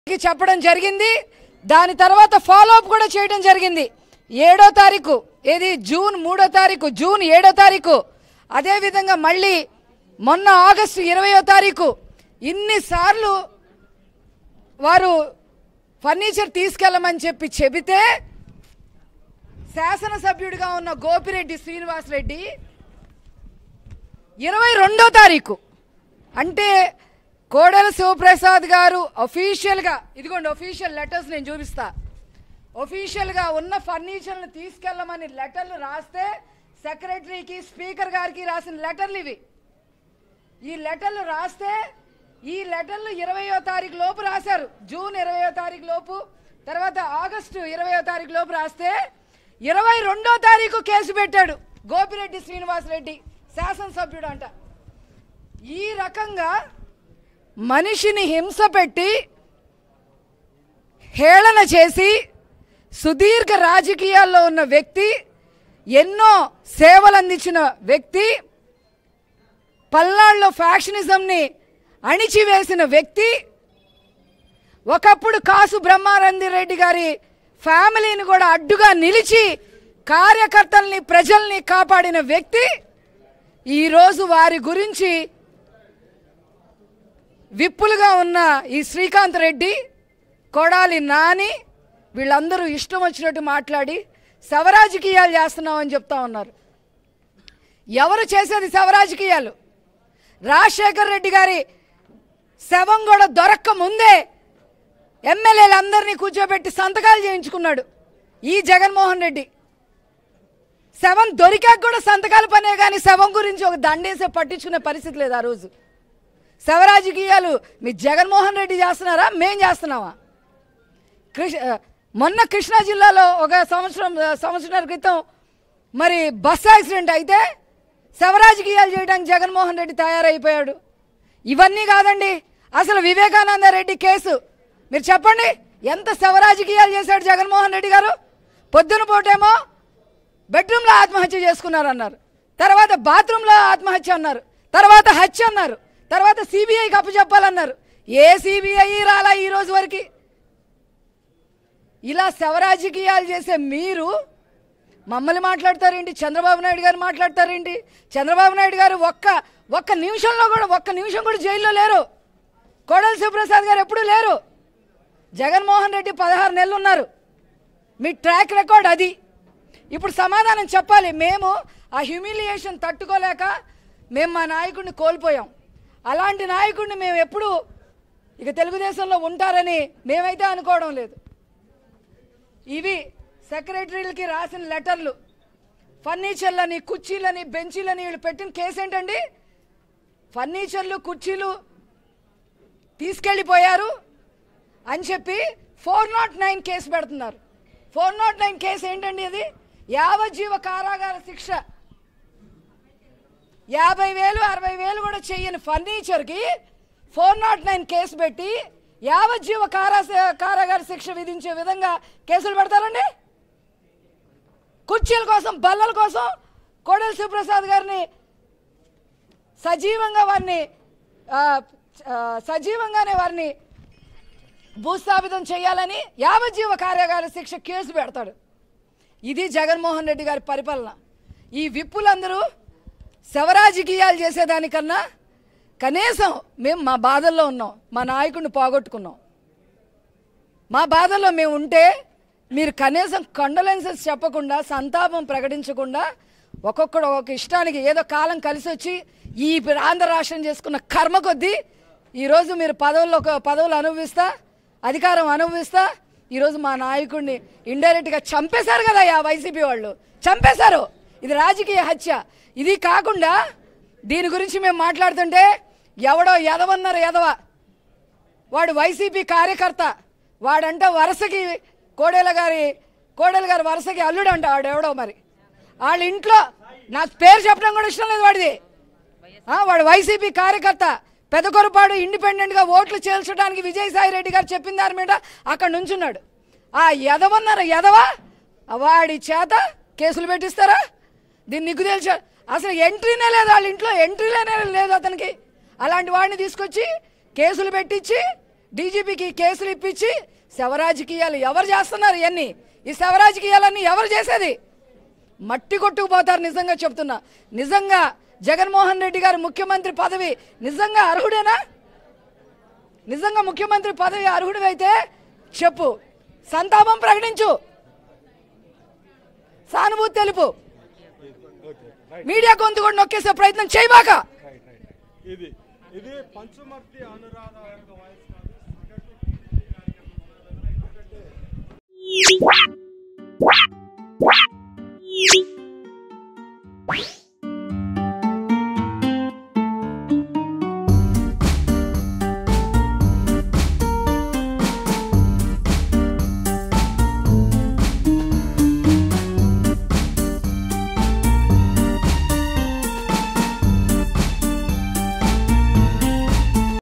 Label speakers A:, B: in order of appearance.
A: కి చెప్పడం జరిగింది దాని తర్వాత ఫాలో అప్ కూడా చేయడం జరిగింది ఏడో తారీఖు ఏది జూన్ మూడో తారీఖు జూన్ ఏడో తారీఖు అదేవిధంగా మళ్ళీ మొన్న ఆగస్టు ఇరవయో తారీఖు ఇన్నిసార్లు వారు ఫర్నిచర్ తీసుకెళ్ళమని చెప్పి చెబితే శాసనసభ్యుడిగా ఉన్న గోపిరెడ్డి శ్రీనివాసరెడ్డి ఇరవై రెండో తారీఖు అంటే కోడెల శివప్రసాద్ గారు అఫీషియల్గా ఇదిగోండి అఫీషియల్ లెటర్స్ నేను చూపిస్తా అఫీషియల్గా ఉన్న ఫర్నిచర్ను తీసుకెళ్ళమని లెటర్లు రాస్తే సెక్రటరీకి స్పీకర్ గారికి రాసిన లెటర్లు ఇవి ఈ లెటర్లు రాస్తే ఈ లెటర్లు ఇరవయో తారీఖు లోపు రాశారు జూన్ ఇరవయో తారీఖు లోపు తర్వాత ఆగస్టు ఇరవయో తారీఖు లోపు రాస్తే ఇరవై రెండో తారీఖు కేసు పెట్టాడు గోపిరెడ్డి శ్రీనివాసరెడ్డి శాసనసభ్యుడు అంట ఈ రకంగా మనిషిని హింస పెట్టి హేళన చేసి సుదీర్ఘ రాజకీయాల్లో ఉన్న వ్యక్తి ఎన్నో సేవలు అందించిన వ్యక్తి పల్నాడులో ఫ్యాక్షనిజంని అణిచివేసిన వ్యక్తి ఒకప్పుడు కాసు బ్రహ్మానంది రెడ్డి గారి ఫ్యామిలీని కూడా అడ్డుగా నిలిచి కార్యకర్తల్ని ప్రజల్ని కాపాడిన వ్యక్తి ఈరోజు వారి గురించి విప్పులుగా ఉన్న ఈ శ్రీకాంత్ రెడ్డి కొడాలి నాని వీళ్ళందరూ ఇష్టం వచ్చినట్టు మాట్లాడి శవరాజకీయాలు చేస్తున్నామని చెప్తా ఉన్నారు ఎవరు చేసేది శవరాజకీయాలు రాజశేఖర్ రెడ్డి గారి శవం కూడా దొరక్క ముందే ఎమ్మెల్యేలందరినీ కూర్చోబెట్టి సంతకాలు చేయించుకున్నాడు ఈ జగన్మోహన్ రెడ్డి శవం దొరికాక కూడా సంతకాలు పనే కానీ శవం గురించి ఒక దండేసే పట్టించుకునే పరిస్థితి లేదు ఆ రోజు శవరాజకీయాలు మీ జగన్మోహన్ రెడ్డి చేస్తున్నారా మేం చేస్తున్నావా కృష్ణ మొన్న కృష్ణా జిల్లాలో ఒక సంవత్సరం సంవత్సరాల క్రితం మరి బస్ యాక్సిడెంట్ అయితే శవరాజకీయాలు చేయడానికి జగన్మోహన్ రెడ్డి తయారైపోయాడు ఇవన్నీ కాదండి అసలు వివేకానంద రెడ్డి కేసు మీరు చెప్పండి ఎంత శవరాజకీయాలు చేశాడు జగన్మోహన్ రెడ్డి గారు పొద్దున పూటేమో బెడ్రూమ్లో ఆత్మహత్య చేసుకున్నారన్నారు తర్వాత బాత్రూంలో ఆత్మహత్య అన్నారు తర్వాత హత్య అన్నారు తర్వాత సిబిఐకి అప్పచెప్పాలన్నారు ఏ సిబిఐ రాలా ఈ రోజు వరకు ఇలా శవరాజకీయాలు చేసే మీరు మమ్మల్ని మాట్లాడతారేంటి చంద్రబాబు నాయుడు గారు మాట్లాడతారేంటి చంద్రబాబు నాయుడు గారు ఒక్క ఒక్క నిమిషంలో కూడా ఒక్క నిమిషం కూడా జైల్లో లేరు కోడల శివప్రసాద్ గారు ఎప్పుడూ లేరు జగన్మోహన్ రెడ్డి పదహారు నెలలు ఉన్నారు మీ ట్రాక్ రికార్డ్ అది ఇప్పుడు సమాధానం చెప్పాలి మేము ఆ హ్యూమిలియేషన్ తట్టుకోలేక మేము మా నాయకుడిని కోల్పోయాం అలాంటి నాయకుడిని మేము ఎప్పుడు ఇక తెలుగుదేశంలో ఉంటారని మేమైతే అనుకోవడం లేదు ఇవి సెక్రటరీలకి రాసిన లెటర్లు ఫర్నిచర్లని కుర్చీలని బెంచీలని వీళ్ళు పెట్టిన కేసు ఏంటండి ఫర్నిచర్లు కుర్చీలు తీసుకెళ్ళిపోయారు అని చెప్పి ఫోర్ నాట్ నైన్ కేసు పెడుతున్నారు ఫోర్ నాట్ నైన్ కేసు ఏంటండి అది యావజ్జీవ కారాగార శిక్ష యాభై వేలు అరవై వేలు కూడా చెయ్యని ఫర్నిచర్కి ఫోర్ నాట్ నైన్ కేసు పెట్టి యావజ్జీవ కారా కారాగార శిక్ష విధించే విధంగా కేసులు పెడతారండి కుర్చీల కోసం బల్లల కోసం కోడెల శివప్రసాద్ గారిని సజీవంగా వారిని ఆ, ఆ, సజీవంగానే వారిని భూస్థాపితం చేయాలని యావజ్జీవ కార్యాగార శిక్ష కేసు పెడతాడు ఇది జగన్మోహన్ రెడ్డి గారి పరిపాలన ఈ విప్పులందరూ శవరాజకీయాలు చేసేదానికన్నా కనీసం మేము మా బాధల్లో ఉన్నాం మా నాయకుడిని పోగొట్టుకున్నాం మా బాధల్లో మేము ఉంటే మీరు కనీసం కండోలెన్సెస్ చెప్పకుండా సంతాపం ప్రకటించకుండా ఒక్కొక్కడు ఒక్కొక్క ఇష్టానికి ఏదో కాలం కలిసి వచ్చి ఈ ఆంధ్ర రాష్ట్రం చేసుకున్న కర్మ కొద్దీ ఈరోజు మీరు పదవుల్లో పదవులు అనుభవిస్తా అధికారం అనుభవిస్తా ఈరోజు మా నాయకుడిని ఇండైరెక్ట్గా చంపేశారు కదా ఆ వైసీపీ వాళ్ళు చంపేశారు ఇది రాజకీయ హత్య ఇది కాకుండా దీని గురించి మేము మాట్లాడుతుంటే ఎవడో ఎదవన్నారు ఎదవ వాడు వైసీపీ కార్యకర్త వాడంట వరుసకి కోడేల గారి కోడేల గారి వరుసకి అల్లుడు అంట వాడు ఎవడో మరి వాళ్ళ ఇంట్లో నాకు పేరు చెప్పడం కూడా ఇష్టం లేదు వాడిది ఆ, వాడు వైసీపీ కార్యకర్త పెదకొరపాడు ఇండిపెండెంట్గా ఓట్లు చేల్చడానికి విజయసాయి రెడ్డి గారు చెప్పిన దాని మీద అక్కడ నుంచున్నాడు ఆ ఎదవన్నారు ఎదవ వాడి చేత కేసులు పెట్టిస్తారా దీన్ని నిగ్గు తెలుసా అసలు ఎంట్రీనే లేదు వాళ్ళ ఇంట్లో ఎంట్రీలేనే లేదు అతనికి అలాంటి వాడిని తీసుకొచ్చి కేసులు పెట్టించి డీజీపీకి కేసులు ఇప్పించి శవరాజకీయాలు ఎవరు చేస్తున్నారు ఇవన్నీ ఈ శవరాజకీయాలన్నీ ఎవరు చేసేది మట్టి కొట్టుకుపోతారు నిజంగా చెప్తున్నా నిజంగా జగన్మోహన్ రెడ్డి గారు ముఖ్యమంత్రి పదవి నిజంగా అర్హుడేనా నిజంగా ముఖ్యమంత్రి పదవి అర్హుడివైతే చెప్పు సంతాపం ప్రకటించు సానుభూతి తెలుపు మీడియా గొంతు కూడా నొక్కేసే ప్రయత్నం చేయబాక
B: రైట్ రైట్ ఇది ఇది పంచుమర్తి అనురాధ యొక్క వాయిస్ కాదు సగటు